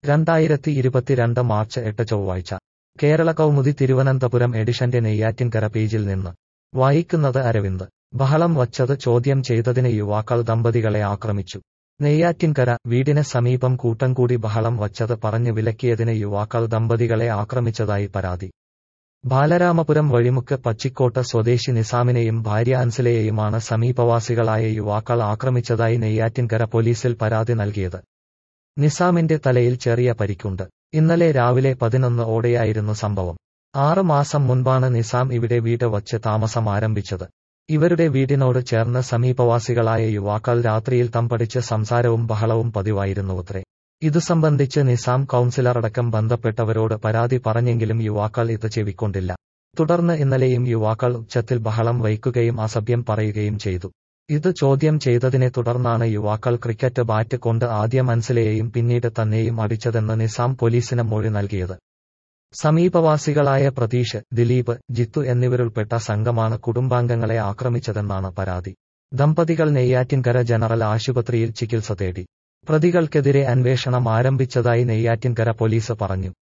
രണ്ടായിരത്തി ഇരുപത്തിരണ്ട് മാർച്ച് എട്ട് ചൊവ്വാഴ്ച കേരള കൗമുദി തിരുവനന്തപുരം എഡിഷന്റെ നെയ്യാറ്റിൻകര പേജിൽ നിന്ന് വായിക്കുന്നത് അരവിന്ദ് ബഹളം വച്ചത് ചോദ്യം ചെയ്തതിന് യുവാക്കൾ ദമ്പതികളെ ആക്രമിച്ചു നെയ്യാറ്റിൻകര വീടിന് സമീപം കൂട്ടം കൂടി ബഹളം വച്ചത് പറഞ്ഞു വിലക്കിയതിന് യുവാക്കൾ ദമ്പതികളെ ആക്രമിച്ചതായി പരാതി ബാലരാമപുരം വഴിമുക്ക് പച്ചിക്കോട്ട് സ്വദേശി നിസാമിനെയും ഭാര്യ അൻസലയെയുമാണ് സമീപവാസികളായ യുവാക്കൾ ആക്രമിച്ചതായി നെയ്യാറ്റിൻകര പോലീസിൽ പരാതി നൽകിയത് നിസാമിന്റെ തലയിൽ ചെറിയ പരിക്കുണ്ട് ഇന്നലെ രാവിലെ പതിനൊന്ന് ഓടെയായിരുന്നു സംഭവം ആറ് മാസം മുൻപാണ് നിസാം ഇവിടെ വീട് വച്ച് താമസം ആരംഭിച്ചത് ഇവരുടെ വീടിനോട് ചേർന്ന് സമീപവാസികളായ യുവാക്കൾ രാത്രിയിൽ തമ്പടിച്ച് സംസാരവും ബഹളവും പതിവായിരുന്നുവത്രേ ഇതു സംബന്ധിച്ച് നിസാം കൌൺസിലറടക്കം ബന്ധപ്പെട്ടവരോട് പരാതി പറഞ്ഞെങ്കിലും യുവാക്കൾ ഇത് ചെവിക്കൊണ്ടില്ല തുടർന്ന് ഇന്നലെയും യുവാക്കൾ ഉച്ചത്തിൽ ബഹളം വയ്ക്കുകയും അസഭ്യം പറയുകയും ചെയ്തു ഇത് ചോദ്യം ചെയ്തതിനെ തുടർന്നാണ് യുവാക്കൾ ക്രിക്കറ്റ് ബാറ്റ് കൊണ്ട് ആദ്യം അൻസലയെയും പിന്നീട് തന്നെയും അടിച്ചതെന്ന് നിസാം പോലീസിന് മൊഴി നൽകിയത് സമീപവാസികളായ പ്രതീഷ് ദിലീപ് ജിത്തു എന്നിവരുൾപ്പെട്ട സംഘമാണ് കുടുംബാംഗങ്ങളെ ആക്രമിച്ചതെന്നാണ് പരാതി ദമ്പതികൾ നെയ്യാറ്റിൻകര ജനറൽ ആശുപത്രിയിൽ ചികിത്സ തേടി പ്രതികൾക്കെതിരെ അന്വേഷണം ആരംഭിച്ചതായി നെയ്യാറ്റിൻകര പോലീസ് പറഞ്ഞു